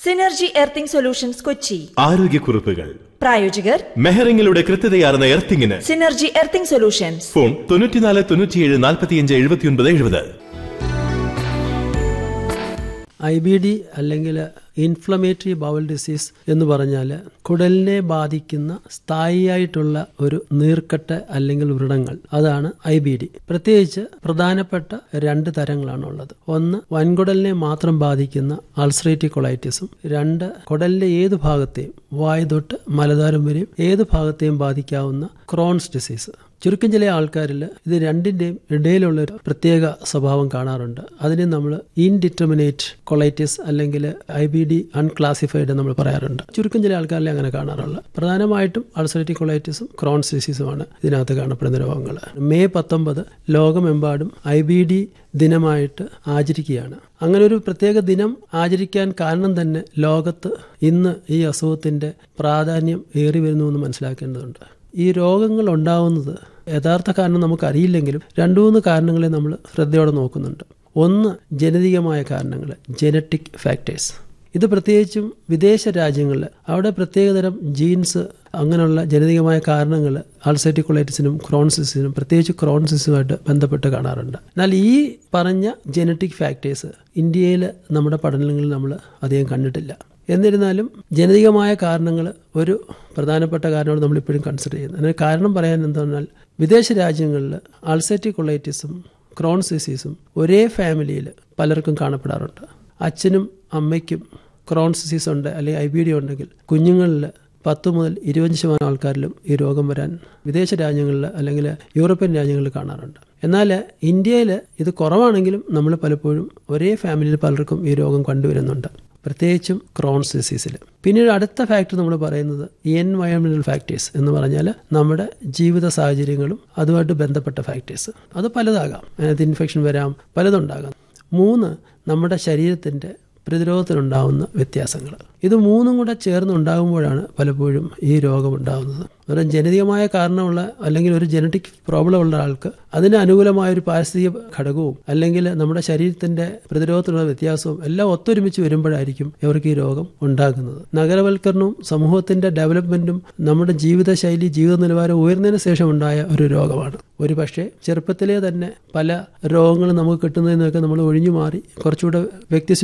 synergy earthing solutions Kochi ആരോഗ്യക്കുറിപ്പുകൾ പ്രായോജകർ മെഹറിംഗിലൂടെ കൃത്യതയാർന്ന എർത്തിങ്ങിന് സിനർജി എർത്തിംഗ് സൊല്യൂഷൻസ് ഫോൺ തൊണ്ണൂറ്റിനാല് തൊണ്ണൂറ്റിയേഴ് നാൽപ്പത്തിയഞ്ച് എഴുപത്തിയൊൻപത് എഴുപത് ഐ ബി ഡി അല്ലെങ്കിൽ ഇൻഫ്ലമേറ്ററി ബവൽ ഡിസീസ് എന്ന് പറഞ്ഞാൽ കുടലിനെ ബാധിക്കുന്ന സ്ഥായിയായിട്ടുള്ള ഒരു നീർക്കെട്ട് അല്ലെങ്കിൽ വ്രണങ്ങൾ അതാണ് ഐ ബി ഡി പ്രത്യേകിച്ച് പ്രധാനപ്പെട്ട രണ്ട് തരങ്ങളാണ് ഉള്ളത് ഒന്ന് വൻകുടലിനെ മാത്രം ബാധിക്കുന്ന അൾസറേറ്റീവ് കൊളൈറ്റിസും രണ്ട് കുടലിന്റെ ഏത് ഭാഗത്തെയും വായു തൊട്ട് മലദ്വാരം വരെയും ഏത് ഭാഗത്തെയും ബാധിക്കാവുന്ന ക്രോൺസ് ഡിസീസ് ചുരുക്കം ചില ആൾക്കാരിൽ ഇത് രണ്ടിന്റെയും ഇടയിലുള്ള ഒരു പ്രത്യേക സ്വഭാവം കാണാറുണ്ട് അതിനെ നമ്മൾ ഇൻഡിറ്റർമിനേറ്റ് കൊളൈറ്റിസ് അല്ലെങ്കിൽ ഐ ബി ഡി അൺക്ലാസിഫൈഡ് നമ്മൾ പറയാറുണ്ട് ചുരുക്കം ചില ആൾക്കാരിൽ അങ്ങനെ കാണാറുള്ളത് പ്രധാനമായിട്ടും അൾസറേറ്റീവ് കൊളൈറ്റിസും ക്രോൺസ് ഡിസീസുമാണ് ഇതിനകത്ത് കാണപ്പെടുന്ന രോഗങ്ങൾ മെയ് പത്തൊമ്പത് ലോകമെമ്പാടും ഐ ബി ഡി ദിനമായിട്ട് ആചരിക്കുകയാണ് അങ്ങനെ ഒരു പ്രത്യേക ദിനം ആചരിക്കാൻ കാരണം തന്നെ ലോകത്ത് ഇന്ന് ഈ അസുഖത്തിന്റെ പ്രാധാന്യം ഏറി വരുന്നു എന്ന് മനസ്സിലാക്കേണ്ടതുണ്ട് ഈ രോഗങ്ങൾ ഉണ്ടാവുന്നത് യഥാർത്ഥ കാരണം നമുക്കറിയില്ലെങ്കിലും രണ്ടു മൂന്ന് കാരണങ്ങളെ നമ്മൾ ശ്രദ്ധയോടെ നോക്കുന്നുണ്ട് ഒന്ന് ജനിതകമായ കാരണങ്ങൾ ജനറ്റിക് ഫാക്ടേഴ്സ് ഇത് പ്രത്യേകിച്ചും വിദേശ രാജ്യങ്ങളിൽ അവിടെ പ്രത്യേകതരം ജീൻസ് അങ്ങനെയുള്ള ജനിതകമായ കാരണങ്ങൾ ആൾസൈറ്റിക്കുളൈറ്റിസിനും ക്രോൺസിസിനും പ്രത്യേകിച്ച് ക്രോൺസിസുമായിട്ട് ബന്ധപ്പെട്ട് കാണാറുണ്ട് എന്നാൽ ഈ പറഞ്ഞ ജനറ്റിക് ഫാക്ടേഴ്സ് ഇന്ത്യയിൽ നമ്മുടെ പഠനങ്ങളിൽ നമ്മൾ അധികം കണ്ടിട്ടില്ല എന്നിരുന്നാലും ജനിതകമായ കാരണങ്ങൾ ഒരു പ്രധാനപ്പെട്ട കാരണമാണ് നമ്മളിപ്പോഴും കൺസിഡർ ചെയ്യുന്നത് അതിന് കാരണം പറയാൻ എന്താ പറഞ്ഞാൽ വിദേശ രാജ്യങ്ങളിൽ അൾസൈറ്റിക് കൊളൈറ്റിസും ക്രോൺസ് ഡിസീസും ഒരേ ഫാമിലിയിൽ പലർക്കും കാണപ്പെടാറുണ്ട് അച്ഛനും അമ്മയ്ക്കും ക്രോൺസ് ഡിസീസ് ഉണ്ട് അല്ലെങ്കിൽ ഐ ബി ഡി ഉണ്ടെങ്കിൽ കുഞ്ഞുങ്ങളിൽ പത്ത് മുതൽ ഇരുപത് ശതമാനം ആൾക്കാരിലും ഈ രോഗം വരാൻ വിദേശ രാജ്യങ്ങളിൽ അല്ലെങ്കിൽ യൂറോപ്യൻ രാജ്യങ്ങളിൽ കാണാറുണ്ട് എന്നാൽ ഇന്ത്യയിൽ ഇത് കുറവാണെങ്കിലും നമ്മൾ പലപ്പോഴും ഒരേ ഫാമിലിയിൽ പലർക്കും ഈ രോഗം കണ്ടുവരുന്നുണ്ട് പ്രത്യേകിച്ചും ക്രോൺസ് ഡിസീസിൽ പിന്നീട് അടുത്ത ഫാക്ടർ നമ്മൾ പറയുന്നത് എൻവയോൺമെന്റൽ ഫാക്ടേഴ്സ് എന്ന് പറഞ്ഞാൽ നമ്മുടെ ജീവിത സാഹചര്യങ്ങളും അതുമായിട്ട് ബന്ധപ്പെട്ട ഫാക്ടേഴ്സ് അത് പലതാകാം അതിനകത്ത് ഇൻഫെക്ഷൻ വരാം പലതുണ്ടാകാം മൂന്ന് നമ്മുടെ ശരീരത്തിൻ്റെ പ്രതിരോധത്തിനുണ്ടാവുന്ന വ്യത്യാസങ്ങൾ ഇത് മൂന്നും കൂടെ ചേർന്നുണ്ടാകുമ്പോഴാണ് പലപ്പോഴും ഈ രോഗം ഉണ്ടാകുന്നത് ഒരു ജനിതകമായ കാരണമുള്ള അല്ലെങ്കിൽ ഒരു ജനറ്റിക് പ്രോബ്ലം ഉള്ള ആൾക്ക് അതിന് അനുകൂലമായ ഒരു പാരിസ്ഥിതിക ഘടകവും അല്ലെങ്കിൽ നമ്മുടെ ശരീരത്തിന്റെ പ്രതിരോധത്തിനുള്ള വ്യത്യാസവും എല്ലാം ഒത്തൊരുമിച്ച് വരുമ്പോഴായിരിക്കും ഇവർക്ക് ഈ രോഗം ഉണ്ടാകുന്നത് നഗരവൽക്കരണവും സമൂഹത്തിന്റെ ഡെവലപ്മെന്റും നമ്മുടെ ജീവിതശൈലി ജീവിത നിലവാരം ഉയർന്നതിന് ശേഷം ഉണ്ടായ ഒരു രോഗമാണ് ഒരു പക്ഷേ ചെറുപ്പത്തിലേ തന്നെ പല രോഗങ്ങളും നമുക്ക് കിട്ടുന്നതിൽ നിന്നൊക്കെ നമ്മൾ ഒഴിഞ്ഞു മാറി കുറച്ചുകൂടെ വ്യക്തി